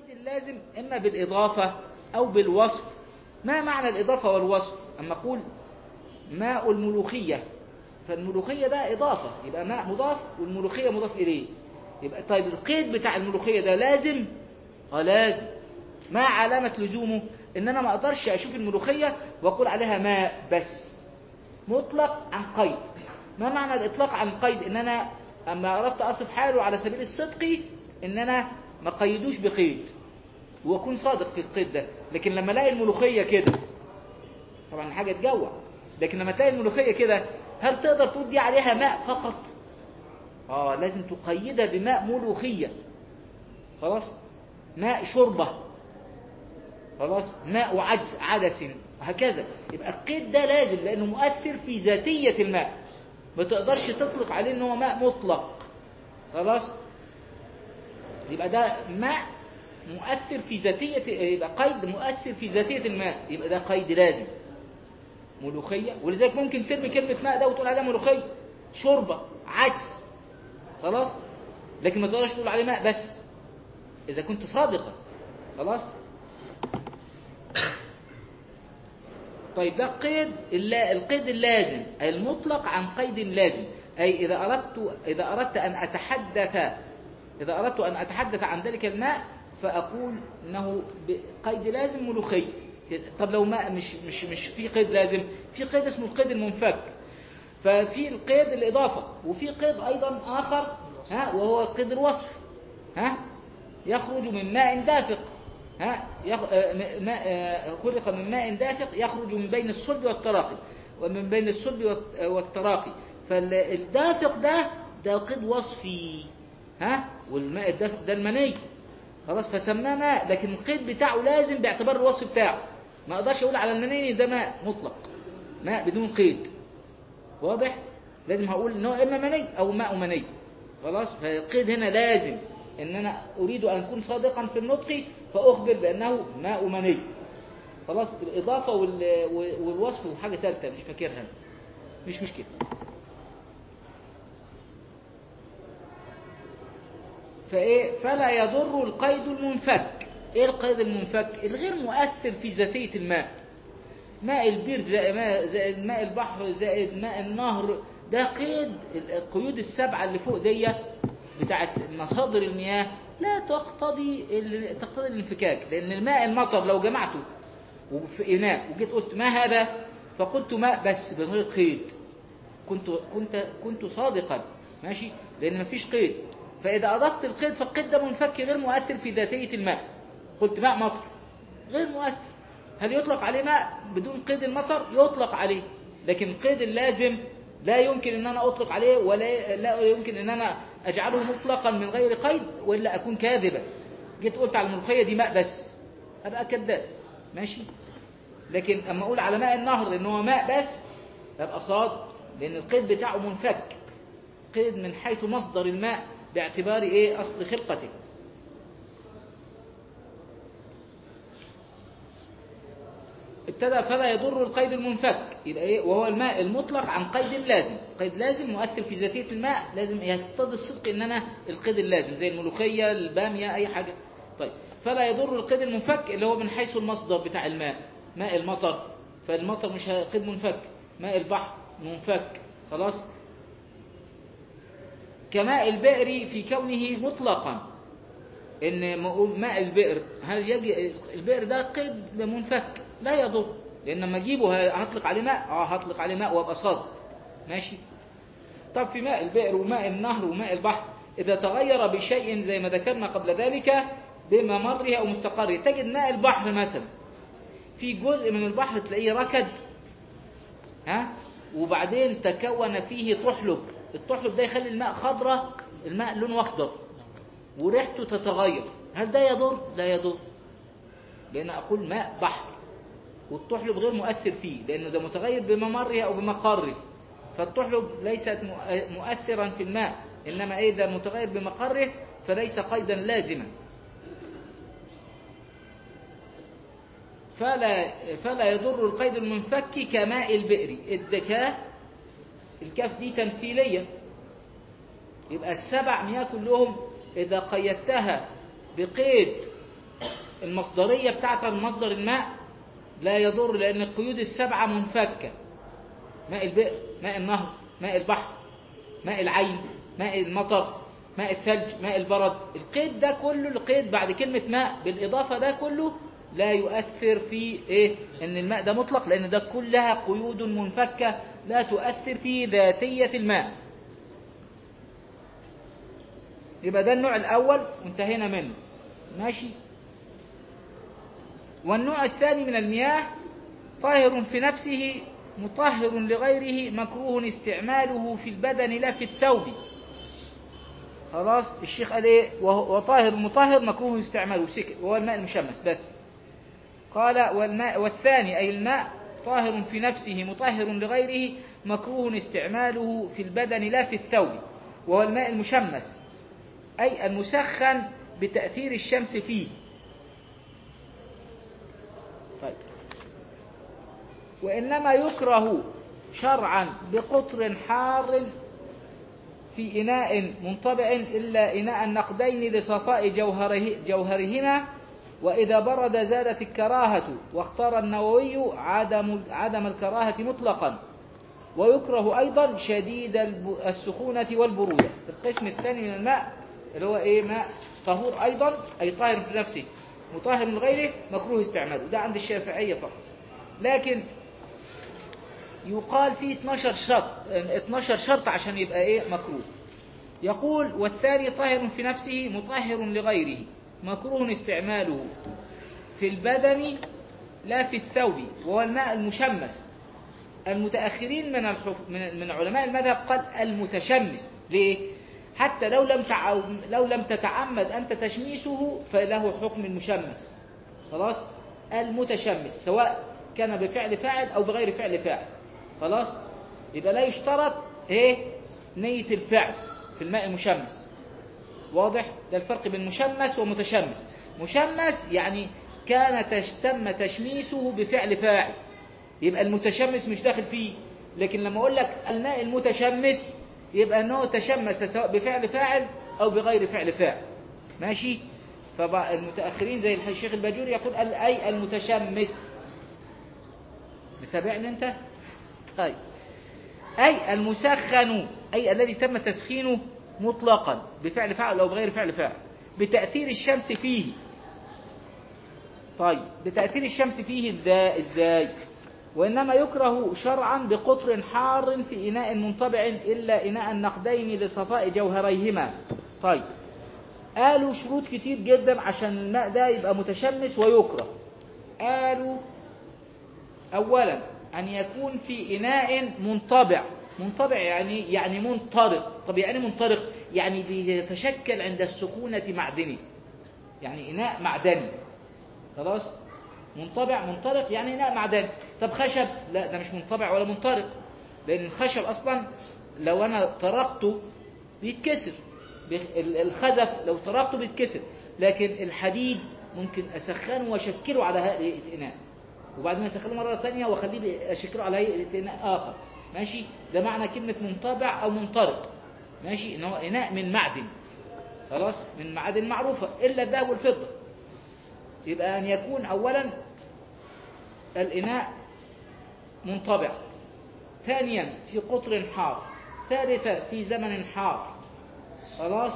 القيد اللازم إما بالإضافة أو بالوصف ما معنى الإضافة والوصف أما أقول ماء الملوخية فالملوخية ده إضافة يبقى ماء مضاف والملوخية مضاف إليه يبقى طيب القيد بتاع الملوخية ده لازم اه لازم ما علامة لزومه ان انا ما اقدرش اشوف الملوخية واقول عليها ماء بس مطلق عن قيد ما معنى الاطلاق عن قيد ان انا اما اردت اصف حاله على سبيل الصدق ان انا ما قيدوش بقيد واكون صادق في القيد ده لكن لما الاقي الملوخية كده طبعا حاجة تجوع لكن لما تلاقي الملوخية كده هل تقدر تقول دي عليها ماء فقط اه لازم تقيدها بماء ملوخية خلاص ماء شربة خلاص ماء وعدس عدس وهكذا يبقى القيد ده لازم لأنه مؤثر في ذاتية الماء ما تقدرش تطلق عليه ان هو ماء مطلق خلاص يبقى ده ماء مؤثر في ذاتية يبقى قيد مؤثر في ذاتية الماء يبقى ده قيد لازم ملوخية ولذلك ممكن ترمي كلمة ماء ده وتقول عليها ملوخية شوربة عدس خلاص لكن ما تقدرش تقول عليه ماء بس إذا كنت صادقا خلاص طيب ده قيد القيد اللازم أي المطلق عن قيد لازم أي إذا أردت إذا أردت أن أتحدث إذا أردت أن أتحدث عن ذلك الماء فأقول إنه بقيد لازم ملوخي طب لو ماء مش مش مش في قيد لازم في قيد اسمه القيد المنفك ففي القيد الإضافة وفي قيد أيضا آخر ها وهو قيد الوصف ها يخرج من ماء دافق ها يخ... ماء خلق من ماء دافق يخرج من بين الصلب والتراقي ومن بين الصلب والتراقي فالدافق ده ده قيد وصفي ها والماء الدافق ده المني خلاص فسماه ماء لكن القيد بتاعه لازم باعتبار الوصف بتاعه ما اقدرش اقول على المني ده ماء مطلق ماء بدون قيد واضح لازم هقول ان هو اما مني او ماء مني خلاص فالقيد هنا لازم ان انا اريد ان اكون صادقا في النطق فاخبر بانه ماء مني خلاص الاضافه والوصف وحاجه ثالثه مش فاكرها مش مشكله فايه فلا يضر القيد المنفك ايه القيد المنفك الغير مؤثر في ذاتيه الماء ماء البير زائد ماء, زائد ماء البحر زائد ماء النهر ده قيد القيود السبعه اللي فوق دي بتاعت مصادر المياه لا تقتضي تقتضي الانفكاك لان الماء المطر لو جمعته في اناء وجيت قلت ما هذا فقلت ماء بس من غير قيد كنت كنت كنت صادقا ماشي لان مفيش قيد فاذا اضفت القيد فالقيد ده منفك غير مؤثر في ذاتيه الماء قلت ماء مطر غير مؤثر هل يطلق عليه ماء بدون قيد المطر يطلق عليه لكن القيد اللازم لا يمكن ان انا اطلق عليه ولا لا يمكن ان انا اجعله مطلقا من غير قيد والا اكون كاذبا جيت قلت على الملوخيه دي ماء بس ابقى كذاب ماشي لكن اما اقول على ماء النهر ان هو ماء بس ابقى صادق لان القيد بتاعه منفك قيد من حيث مصدر الماء باعتبار ايه اصل خلقته ابتدى فلا يضر القيد المنفك يبقى ايه وهو الماء المطلق عن قيد لازم قيد لازم مؤثر في ذاتيه الماء لازم يقتضي الصدق ان انا القيد اللازم زي الملوخيه الباميه اي حاجه طيب فلا يضر القيد المنفك اللي هو من حيث المصدر بتاع الماء ماء المطر فالمطر مش قيد منفك ماء البحر منفك خلاص كماء البئر في كونه مطلقا ان ماء البئر هل يجي البئر ده قيد منفك لا يضر لان لما اجيبه هطلق عليه ماء اه هطلق عليه ماء وابقى صادق ماشي طب في ماء البئر وماء النهر وماء البحر اذا تغير بشيء زي ما ذكرنا قبل ذلك بممره او مستقره تجد ماء البحر مثلا في جزء من البحر تلاقيه ركد ها وبعدين تكون فيه طحلب الطحلب ده يخلي الماء خضرة الماء لونه اخضر وريحته تتغير هل ده يضر لا يضر لان اقول ماء بحر والطحلب غير مؤثر فيه لأنه ده متغير بممره أو بمقره فالطحلب ليست مؤثرا في الماء إنما إيه ده متغير بمقره فليس قيدا لازما فلا, فلا يضر القيد المنفك كماء البئر الدكاة الكاف دي تمثيلية يبقى السبع مياه كلهم إذا قيدتها بقيد المصدرية بتاعت المصدر الماء لا يضر لأن القيود السبعة منفكة ماء البئر ماء النهر ماء البحر ماء العين ماء المطر ماء الثلج ماء البرد القيد ده كله القيد بعد كلمة ماء بالإضافة ده كله لا يؤثر في إيه إن الماء ده مطلق لأن ده كلها قيود منفكة لا تؤثر في ذاتية الماء يبقى ده النوع الأول وانتهينا منه ماشي والنوع الثاني من المياه طاهر في نفسه مطهر لغيره مكروه استعماله في البدن لا في الثوب خلاص الشيخ قال ايه وهو- وطاهر مطهر مكروه استعماله سكت وهو الماء المشمس بس قال والماء والثاني أي الماء طاهر في نفسه مطهر لغيره مكروه استعماله في البدن لا في الثوب وهو الماء المشمس أي المسخن بتأثير الشمس فيه طيب وإنما يكره شرعا بقطر حار في إناء منطبع إلا إناء النقدين لصفاء جوهره جوهرهما وإذا برد زادت الكراهة واختار النووي عدم عدم الكراهة مطلقا ويكره أيضا شديد الب- السخونة والبرودة القسم الثاني من الماء اللي هو إيه ماء طهور أيضا أي طاهر في نفسه مطهر لغيره مكروه استعماله ده عند الشافعية فقط لكن يقال فيه 12 شرط 12 شرط عشان يبقى ايه مكروه يقول والثاني طاهر في نفسه مطهر لغيره مكروه استعماله في البدن لا في الثوب وهو الماء المشمس المتأخرين من الحف... من من علماء المذهب قال المتشمس ليه؟ حتى لو لم تع... لو لم تتعمد أنت تشميسه فله حكم المشمس خلاص المتشمس سواء كان بفعل فاعل أو بغير فعل فاعل خلاص يبقى لا يشترط ايه نية الفعل في الماء المشمس واضح ده الفرق بين مشمس ومتشمس مشمس يعني كان تش- تم تشميسه بفعل فاعل يبقى المتشمس مش داخل فيه لكن لما اقول لك الماء المتشمس يبقى انه تشمس سواء بفعل فاعل او بغير فعل فاعل ماشي فالمتاخرين زي الشيخ الباجوري يقول ال- اي المتشمس متابعني انت طيب أي المسخن أي الذي تم تسخينه مطلقا بفعل فاعل أو بغير فعل فاعل بتأثير الشمس فيه طيب بتأثير الشمس فيه إزاي- إزاي وإنما يكره شرعا بقطر حار في إناء منطبع إلا إناء النقدين لصفاء جوهريهما طيب قالوا شروط كتير جدا عشان الماء ده يبقى متشمس ويكره قالوا أولا أن يكون في إناء منطبع منطبع يعني يعني منطرق طب يعني منطرق يعني بيتشكل عند السخونة معدني يعني إناء معدني خلاص منطبع منطرق يعني إناء معدني طب خشب لا ده مش منطبع ولا منطرق لأن الخشب أصلا لو أنا طرقته بيتكسر بيخ- ال- الخزف لو طرقته بيتكسر لكن الحديد ممكن أسخنه وأشكله على هيئة إناء وبعد ما اسخنه مره ثانيه واخليه اشكله على هيئه اناء اخر ماشي ده معنى كلمه منطبع او منطرق ماشي ان هو اناء من معدن خلاص من معادن معروفه الا الذهب والفضه يبقى ان يكون اولا الاناء منطبع ثانيا في قطر حار ثالثا في زمن حار خلاص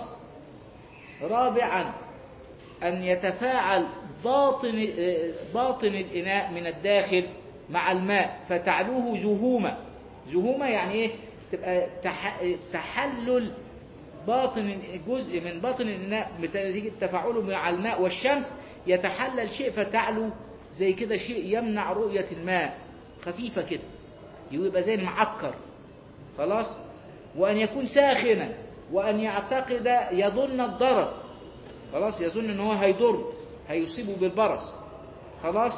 رابعا أن يتفاعل باطن باطن الإناء من الداخل مع الماء فتعلوه زهومة زهومة يعني إيه؟ تبقى تح- تحلل باطن جزء من باطن الإناء بنتيجة تفاعله مع الماء والشمس يتحلل شيء فتعلو زي كده شيء يمنع رؤية الماء خفيفة كده يبقى زي المعكر خلاص وأن يكون ساخنا وأن يعتقد يظن الضرر خلاص يظن ان هو هيضر هيصيبه بالبرص خلاص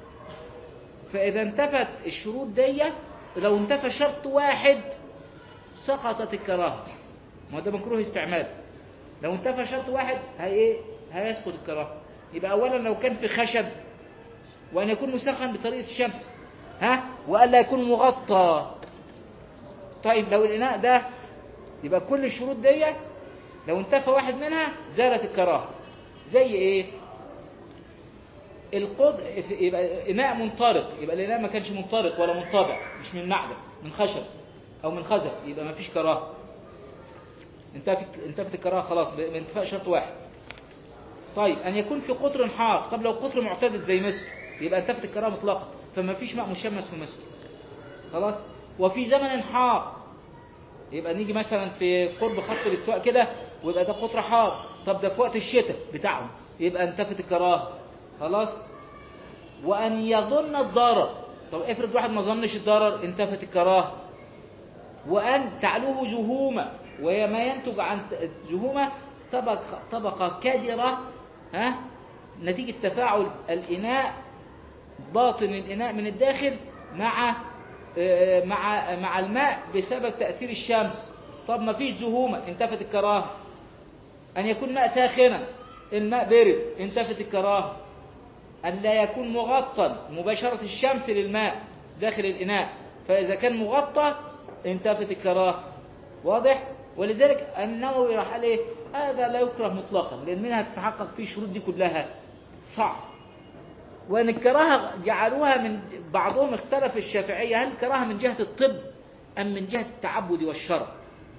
فاذا انتفت الشروط دي لو انتفى شرط واحد سقطت الكراهه ما هو ده مكروه استعمال لو انتفى شرط واحد هي ايه هيسقط الكراهه يبقى اولا لو كان في خشب وان يكون مسخن بطريقه الشمس ها والا يكون مغطى طيب لو الاناء ده يبقى كل الشروط دي لو انتفى واحد منها زالت الكراهه زي ايه القد يبقى إناء منطرق يبقى الإناء ما كانش منطرق ولا منطبع مش من معدن من خشب أو من خزف يبقى ما فيش كراهة انتفت انتفت الكراهة خلاص بانتفاء شرط واحد طيب أن يكون في قطر حار طب لو قطر معتدل زي مصر يبقى انتفت الكراهة مطلقا فما فيش ماء مشمس في مصر خلاص وفي زمن حار يبقى نيجي مثلا في قرب خط الاستواء كده ويبقى ده قطر حار طب ده في وقت الشتاء بتاعهم يبقى انتفت الكراهه خلاص وان يظن الضرر طب افرض واحد ما ظنش الضرر انتفت الكراهه وان تعلوه جهومه وهي ما ينتج عن جهومه طبقه طبقه كادره ها نتيجه تفاعل الاناء باطن الاناء من الداخل مع مع مع الماء بسبب تأثير الشمس طب ما فيش زهومة انتفت الكراهة أن يكون ماء ساخنا الماء برد انتفت الكراهة أن لا يكون مغطى مباشرة الشمس للماء داخل الإناء فإذا كان مغطى انتفت الكراهة واضح ولذلك النووي راح قال ايه هذا لا يكره مطلقا لأن منها تتحقق فيه الشروط دي كلها صعب وأن الكراهة جعلوها من بعضهم اختلف الشافعية هل الكراهة من جهة الطب أم من جهة التعبد والشرع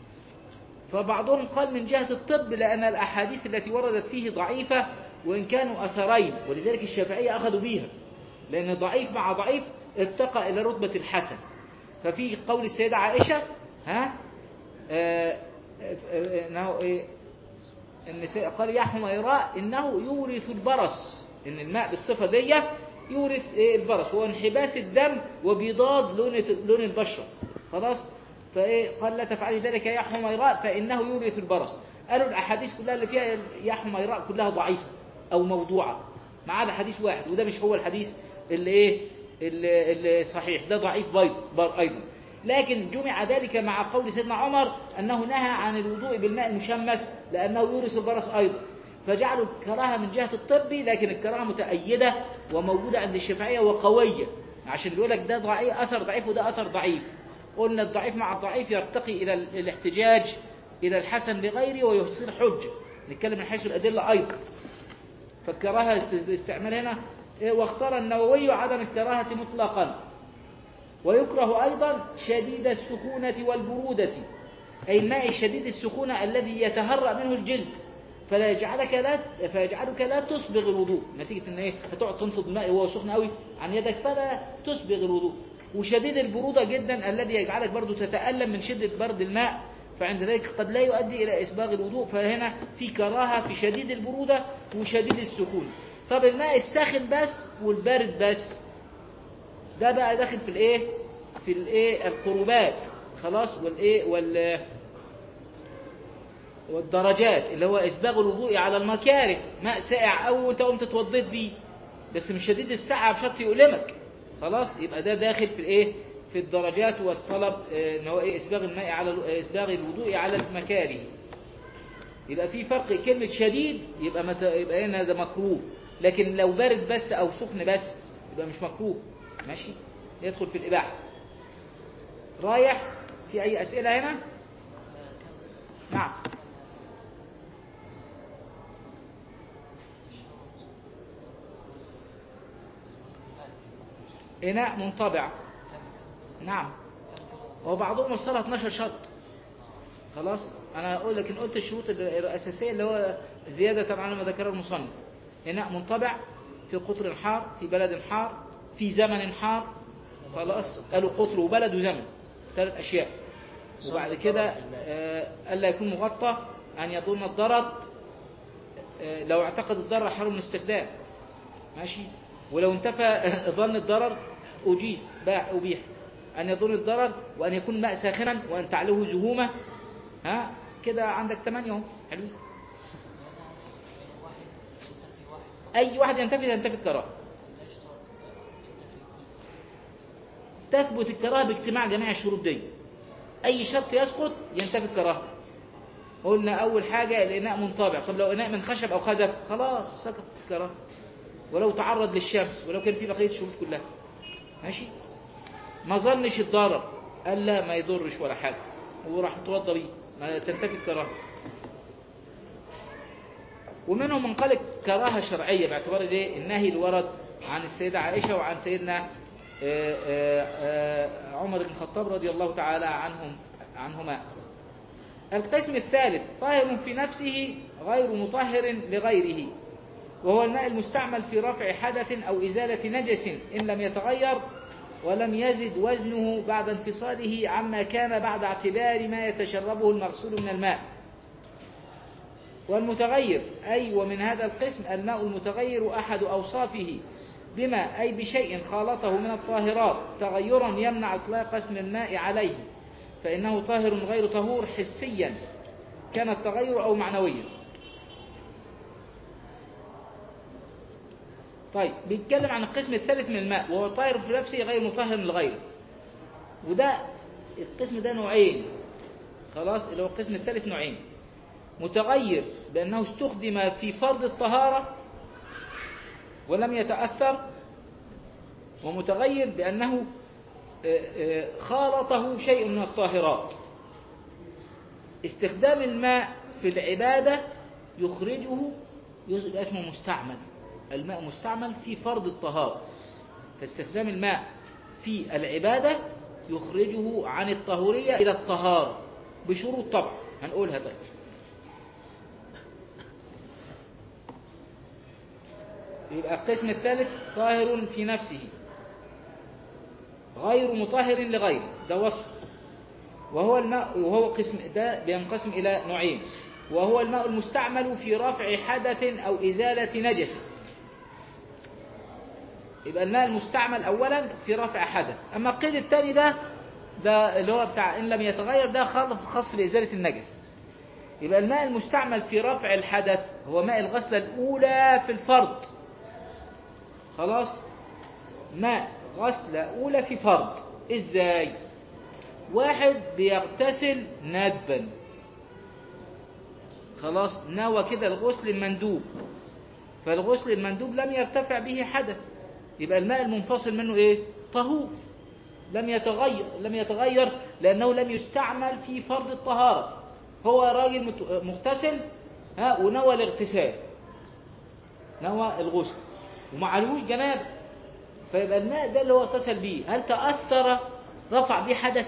فبعضهم قال من جهة الطب لأن الأحاديث التي وردت فيه ضعيفة وإن كانوا أثرين ولذلك الشافعية أخذوا بيها لأن ضعيف مع ضعيف ارتقى إلى رتبة الحسن ففي قول السيدة عائشة ها آه انه ايه النساء قال يا حميراء انه يورث البرص ان الماء بالصفه دي يورث ايه البرص هو انحباس الدم وبيضاد لون لون البشره خلاص فايه قال لا تفعلي ذلك يا حميراء فانه يورث البرص قالوا الاحاديث كلها اللي فيها يا حميراء كلها ضعيفه او موضوعه ما عدا حديث واحد وده مش هو الحديث اللي ايه اللي, اللي صحيح ده ضعيف بيض ايضا لكن جمع ذلك مع قول سيدنا عمر أنه نهى عن الوضوء بالماء المشمس لأنه يورث البرص أيضا فجعلوا الكراهة من جهة الطب لكن الكراهة متأيدة وموجودة عند الشافعية وقوية عشان بيقول لك ده ضعيف أثر ضعيف وده أثر ضعيف قلنا الضعيف مع الضعيف يرتقي إلى الاحتجاج إلى الحسن لغيره ويصير حجة نتكلم من حيث الأدلة أيضا فالكراهة الاستعمال هنا واختار النووي عدم الكراهة مطلقا ويكره أيضا شديد السخونة والبرودة أي الماء الشديد السخونة الذي يتهرأ منه الجلد فلا يجعلك لا فيجعلك لا تصبغ الوضوء نتيجة ان ايه هتقعد تنفض الماء وهو سخن قوي عن يدك فلا تصبغ الوضوء وشديد البرودة جدا الذي يجعلك برضو تتألم من شدة برد الماء فعند ذلك قد لا يؤدي إلى إسباغ الوضوء فهنا في كراهة في شديد البرودة وشديد السخونة طب الماء الساخن بس والبارد بس ده بقى داخل في الايه في الايه القربات خلاص والايه وال والدرجات اللي هو اسباغ الوضوء على المكاره ماء ساقع او انت قمت اتوضيت بيه بس مش شديد السقعه بشرط يؤلمك خلاص يبقى ده داخل في الايه في الدرجات والطلب ان هو ايه اسباغ الماء على اسباغ الوضوء على المكاره يبقى في فرق كلمه شديد يبقى مت... يبقى هنا ده مكروه لكن لو بارد بس او سخن بس يبقى مش مكروه ماشي يدخل في الإباحة رايح في أي أسئلة هنا نعم إناء منطبع نعم وبعضهم وصلها 12 شرط خلاص أنا أقول لك إن قلت الشروط الأساسية اللي هو زيادة على ما ذكره المصنف إناء منطبع في قطر حار في بلد حار في زمن حار خلاص قالوا قطر وبلد وزمن ثلاث أشياء وبعد كده ألا يكون مغطى أن يظن الضرر لو اعتقد الضرر حرم الاستخدام ماشي ولو انتفى ظن الضرر أجيز باع أبيح أن يظن الضرر وأن يكون ماء ساخنا وأن تعلوه زهومة ها كده عندك ثمانية اهو حلو أي واحد ينتفي ينتفي الكراهه تثبت الكراهه باجتماع جميع الشروط دي أي شرط يسقط ينتفي الكراهه قلنا أول حاجة الإناء منطبع طب لو إناء من خشب أو خزف خلاص سقط الكراهه ولو تعرض للشمس ولو كان في بقية الشروط كلها ماشي ما ظنش الضرر قال لا ما يضرش ولا حاجة وراح توضى بيه ما تنتفي الكراهه ومنهم من قال كراهة شرعية باعتبار الايه النهي اللي ورد عن السيدة عائشة وعن سيدنا آه، آه، آه، عمر بن الخطاب رضي الله تعالى عنهم عنهما القسم الثالث طاهر في نفسه غير مطهر لغيره وهو الماء المستعمل في رفع حدث أو إزالة نجس إن لم يتغير ولم يزد وزنه بعد انفصاله عما كان بعد اعتبار ما يتشربه المغسول من الماء والمتغير أي ومن هذا القسم الماء المتغير أحد أوصافه بما أي بشيء خالطه من الطاهرات تغيرا يمنع إطلاق اسم الماء عليه فإنه طاهر غير طهور حسيا كان التغير أو معنويا طيب بيتكلم عن القسم الثالث من الماء وهو طاهر في نفسه غير مطهر لغيره وده القسم ده نوعين خلاص اللي هو القسم الثالث نوعين متغير بأنه استخدم في فرض الطهارة ولم يتأثر ومتغير بأنه آه، آه، خالطه شيء من الطاهرات استخدام الماء في العبادة يخرجه يبقى اسمه مستعمل الماء مستعمل في فرض الطهارة فاستخدام الماء في العبادة يخرجه عن الطهورية إلى الطهارة بشروط طبعا هنقولها طيب يبقى القسم الثالث طاهر في نفسه غير مطهر لغيره ده وصف وهو الماء وهو قسم ده بينقسم إلى نوعين وهو الماء المستعمل في رفع حدث أو إزالة نجس يبقى الماء المستعمل أولا في رفع حدث أما القيد الثاني ده ده اللي هو بتاع إن لم يتغير ده خالص خاص بإزالة النجس يبقى الماء المستعمل في رفع الحدث هو ماء الغسلة الأولى في الفرض خلاص ماء غسلة أولى في فرض إزاي واحد بيغتسل ندبا خلاص نوى كده الغسل المندوب فالغسل المندوب لم يرتفع به حدث يبقى الماء المنفصل منه ايه طهور لم يتغير لم يتغير لانه لم يستعمل في فرض الطهاره هو راجل مت- مغتسل ها ونوى الاغتسال نوى الغسل وما عليهوش جنابه فيبقى الماء ده اللي هو اغتسل به هل تاثر رفع به حدث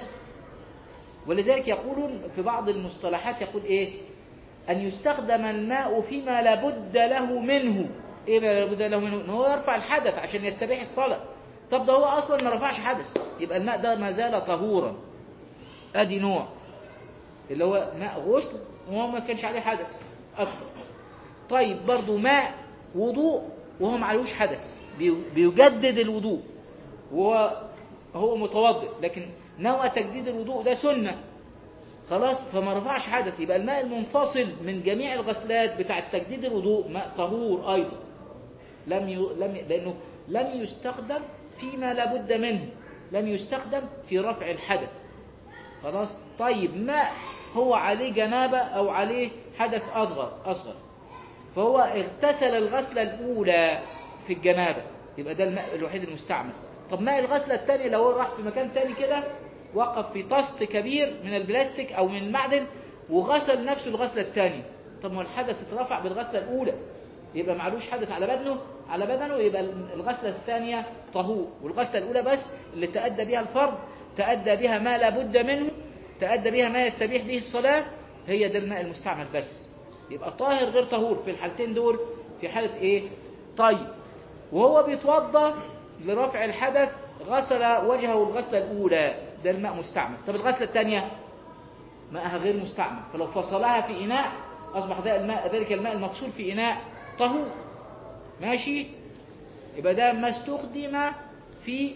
ولذلك يقولون في بعض المصطلحات يقول ايه ان يستخدم الماء فيما لابد له منه ايه ما لابد له منه ان هو يرفع الحدث عشان يستبيح الصلاه طب ده هو اصلا ما رفعش حدث يبقى الماء ده ما زال طهورا ادي نوع اللي هو ماء غسل وهو ما كانش عليه حدث اكثر طيب برضو ماء وضوء وهو ما عليهوش حدث بي- بيجدد الوضوء وهو هو متوضئ لكن نوى تجديد الوضوء ده سنه خلاص فما رفعش حدث يبقى الماء المنفصل من جميع الغسلات بتاعه تجديد الوضوء ماء طهور ايضا لم ي... لم ي... لانه لم يستخدم فيما لابد منه لم يستخدم في رفع الحدث خلاص طيب ماء هو عليه جنابه او عليه حدث اصغر اصغر فهو اغتسل الغسله الاولى في الجنابه يبقى ده الماء الوحيد المستعمل طب ماء الغسله الثانيه لو هو راح في مكان ثاني كده وقف في طست كبير من البلاستيك او من المعدن وغسل نفسه الغسله الثانيه طب ما هو الحدث اترفع بالغسله الاولى يبقى معلوش حدث على بدنه على بدنه يبقى الغسله الثانيه طهور والغسله الاولى بس اللي تادى بها الفرض تادى بها ما لا بد منه تادى بها ما يستبيح به الصلاه هي ده الماء المستعمل بس يبقى طاهر غير طهور في الحالتين دول في حاله ايه طيب وهو بيتوضا لرفع الحدث غسل وجهه الغسله الاولى ده الماء مستعمل طب الغسله الثانيه ماءها غير مستعمل فلو فصلها في اناء اصبح ده الماء ذلك الماء المغسول في اناء طهور ماشي يبقى ده ما استخدم في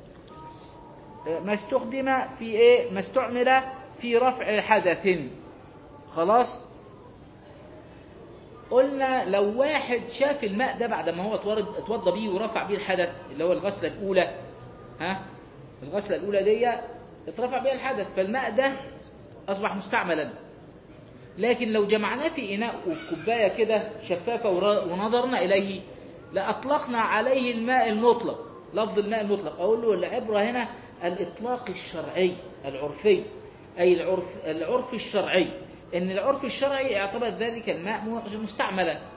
ما استخدم في ايه ما استعمل في رفع حدث خلاص قلنا لو واحد شاف الماء ده بعد ما هو اتورد- اتوضى بيه ورفع بيه الحدث اللي هو الغسله الاولى ها الغسله الاولى دي اترفع بيها الحدث فالماء ده اصبح مستعملا لكن لو جمعناه في اناء وفي كوبايه كده شفافه ور- ونظرنا اليه لاطلقنا عليه الماء المطلق لفظ الماء المطلق اقول له العبره هنا الاطلاق الشرعي العرفي اي العرف العرف الشرعي ان العرف الشرعي اعتبر ذلك الماء م- مستعملا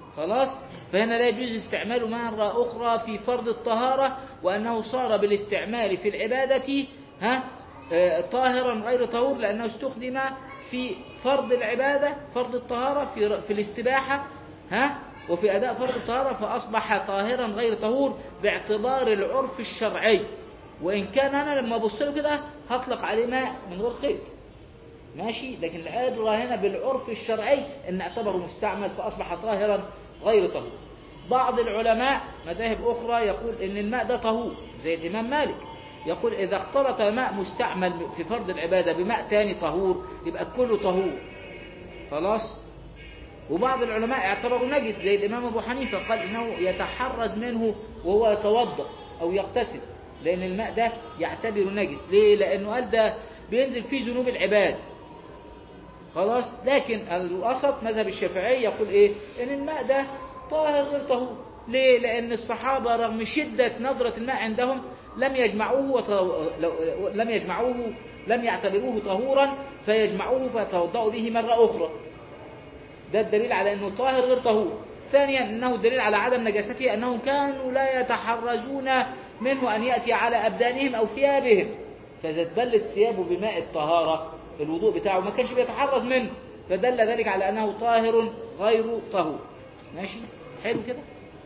خلاص فهنا لا يجوز استعماله مرة أخرى في فرض الطهارة وأنه صار بالاستعمال في العبادة ها آه، طاهرا غير طهور لأنه استخدم في فرض العبادة فرض الطهارة في في الاستباحة ها وفي أداء فرض الطهارة فأصبح طاهرا غير طهور باعتبار العرف الشرعي وإن كان أنا لما أبص له كده هطلق عليه ماء من غير قيد ماشي لكن الأدرى هنا بالعرف الشرعي أن اعتبره مستعمل فأصبح طاهرا غير طهور بعض العلماء مذاهب أخرى يقول أن الماء ده طهور زي الإمام مالك يقول إذا اختلط ماء مستعمل في فرض العبادة بماء تاني طهور يبقى كله طهور خلاص وبعض العلماء اعتبروا نجس زي الإمام أبو حنيفة قال إنه يتحرز منه وهو يتوضأ أو يغتسل لأن الماء ده يعتبر نجس ليه؟ لأنه قال ده بينزل فيه ذنوب العباد خلاص لكن الوسط مذهب الشافعي يقول إيه إن الماء ده طاهر غير طهور ليه؟ لأن الصحابة رغم شدة نظرة الماء عندهم لم يجمعوه وت... لو- لم يجمعوه لم يعتبروه طهورا فيجمعوه فيتوضأوا به مرة أخرى ده الدليل على أنه طاهر غير طهور ثانيا أنه دليل على عدم نجاسته أنهم كانوا لا يتحرزون منه أن يأتي على أبدانهم أو ثيابهم فإذا اتبلت ثيابه بماء الطهارة الوضوء بتاعه ما كانش بيتحرز منه فدل ذلك على أنه طاهر غير طهور ماشي حلو كده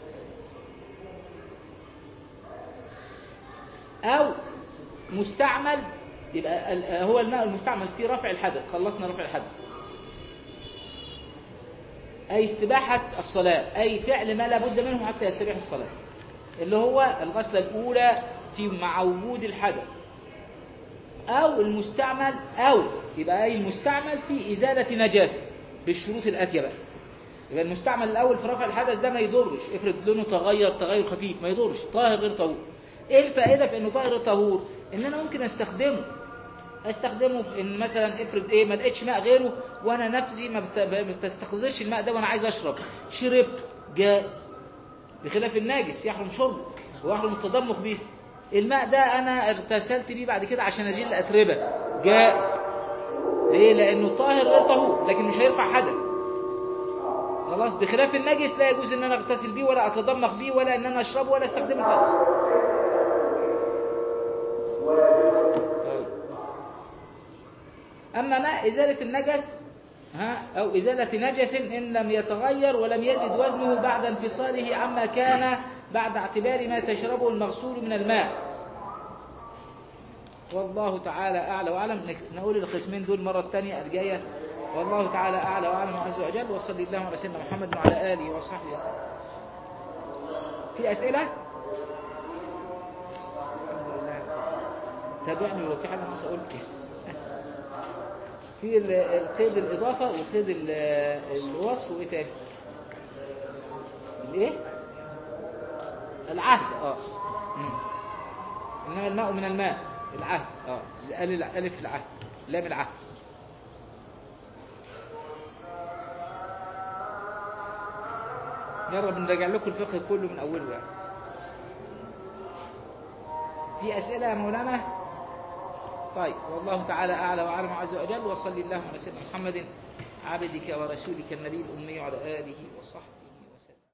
أو مستعمل يبقى ال- هو الماء المستعمل في رفع الحدث خلصنا رفع الحدث أي استباحة الصلاة أي فعل ما لا بد منه حتى يستبيح الصلاة اللي هو الغسلة الأولى في مع وجود الحدث أو المستعمل أو يبقى أي المستعمل في إزالة نجاسة بالشروط الآتية بقى يبقى المستعمل الأول في رفع الحدث ده ما يضرش افرض لونه تغير تغير خفيف ما يضرش طاهر غير طهور ايه الفائدة في انه طاهر غير طهور ان انا ممكن استخدمه استخدمه في ان مثلا افرض ايه ما لقيتش ماء غيره وانا نفسي ما بت- ما بتستخدمش الماء ده وانا عايز اشرب شربته جائز بخلاف الناجس يحرم شربه ويحرم التضمخ به الماء ده انا اغتسلت بيه بعد كده عشان ازيل اتربه جائز ليه لانه طاهر غير طهور لكن مش هيرفع حدث خلاص بخلاف النجس لا يجوز ان انا اغتسل بيه ولا اتضمخ بيه ولا ان انا اشربه ولا استخدمه خالص أما ماء إزالة النجس ها أو إزالة نجس إن لم يتغير ولم يزد وزنه بعد انفصاله عما كان بعد اعتبار ما تشربه المغسول من الماء والله تعالى أعلى وأعلم نك- نقول القسمين دول مرة الثانية الجاية والله تعالى أعلى وأعلم عز وجل وصلي اللهم على سيدنا محمد وعلى آله وصحبه وسلم في أسئلة؟ الحمد لله تابعني ولو في حاجة ناقصة قول لي. في ال- القيد الإضافة وقيد ال- الوصف وإيه تاني؟ الإيه؟ العهد اه مم. إنما الماء من الماء العهد اه الألف ألف العهد لام العهد نجرب نراجع لكم الفقه كله من أوله يعني في أسئلة يا مولانا؟ طيب والله تعالى أعلى وأعلم عز وجل وصلي اللهم على سيدنا محمد عبدك ورسولك النبي الأمي وعلى آله وصحبه